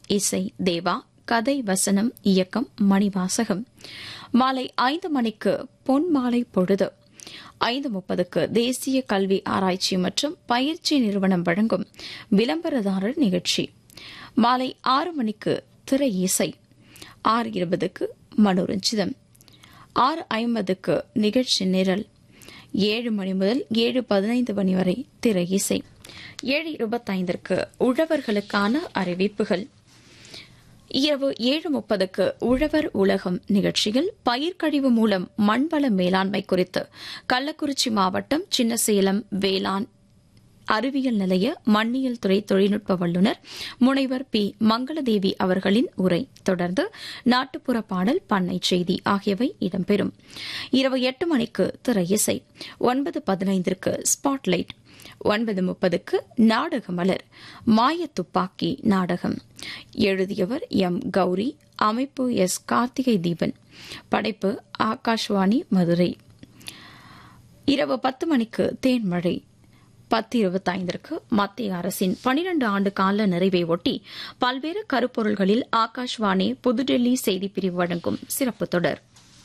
இசை தேவா கதை வசனம் இயக்கம் மணிவாசகம் மாலை ஐந்து மணிக்கு பொன் மாலை பொழுது ஐந்து முப்பதுக்கு தேசிய கல்வி ஆராய்ச்சி மற்றும் பயிற்சி நிறுவனம் வழங்கும் விளம்பரதாரர் நிகழ்ச்சி மாலை ஆறு மணிக்கு திரை இசை ஆறு இருபதுக்கு மனோரஞ்சிதம் ஆறு ஐம்பதுக்கு நிகழ்ச்சி நிரல் ஏழு மணி முதல் ஏழு பதினைந்து மணி வரை திரை இசை ஏழு இருபத்தைந்திற்கு உழவர்களுக்கான அறிவிப்புகள் இரவு ஏழு முப்பதுக்கு உழவர் உலகம் நிகழ்ச்சியில் பயிர்க்கழிவு மூலம் மண்வள மேலாண்மை குறித்து கள்ளக்குறிச்சி மாவட்டம் சின்னசேலம் வேளாண் அறிவியல் நிலைய மண்ணியல் துறை தொழில்நுட்ப வல்லுநர் முனைவர் பி மங்களதேவி அவர்களின் உரை தொடர்ந்து நாட்டுப்புற பாடல் பண்ணை செய்தி ஆகியவை இடம்பெறும் இரவு எட்டு மணிக்கு திரை இசை ஒன்பது பதினைந்திற்கு ஸ்பாட்லைட் ஒன்பது முப்பதுக்கு நாடக மலர் மாய துப்பாக்கி நாடகம் எழுதியவர் எம் கௌரி அமைப்பு எஸ் கார்த்திகை தீபன் படைப்பு ஆகாஷ்வாணி மதுரை இரவு பத்து மணிக்கு தேன்மழை பத்து இருபத்தைந்திற்கு மத்திய அரசின் பனிரண்டு ஆண்டு கால நிறைவை ஒட்டி பல்வேறு கருப்பொருள்களில் ஆகாஷ்வாணி புதுடெல்லி செய்திப்பிரிவு வழங்கும் சிறப்பு தொடர்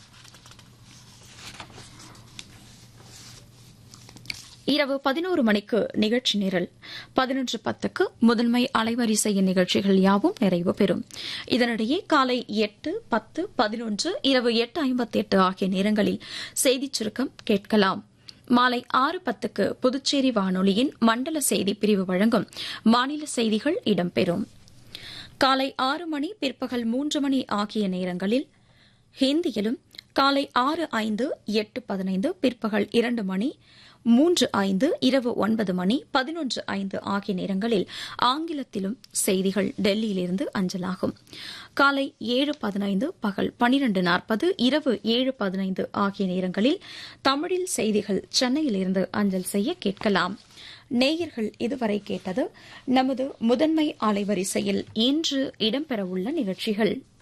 இரவு பதினோரு மணிக்கு நிகழ்ச்சி நிரல் பதினொன்று பத்துக்கு முதன்மை அலைவரிசையின் நிகழ்ச்சிகள் யாவும் நிறைவு பெறும் இதனிடையே காலை எட்டு பத்து பதினொன்று இரவு எட்டு ஐம்பத்தி எட்டு ஆகிய நேரங்களில் செய்திச் சுருக்கம் கேட்கலாம் மாலை ஆறு பத்துக்கு புதுச்சேரி வானொலியின் மண்டல செய்தி பிரிவு வழங்கும் மாநில செய்திகள் இடம்பெறும் காலை ஆறு மணி பிற்பகல் மூன்று மணி ஆகிய நேரங்களில் ஹிந்தியிலும் காலை ஆறு ஐந்து எட்டு பதினைந்து பிற்பகல் இரண்டு மணி மூன்று ஐந்து இரவு ஒன்பது மணி பதினொன்று ஐந்து ஆகிய நேரங்களில் ஆங்கிலத்திலும் செய்திகள் டெல்லியிலிருந்து அஞ்சலாகும் காலை ஏழு பதினைந்து பகல் பனிரண்டு நாற்பது இரவு ஏழு பதினைந்து ஆகிய நேரங்களில் தமிழில் செய்திகள் சென்னையிலிருந்து அஞ்சல் செய்ய கேட்கலாம் நேயர்கள் இதுவரை கேட்டது நமது முதன்மை அலைவரிசையில் இன்று இடம்பெறவுள்ள நிகழ்ச்சிகள்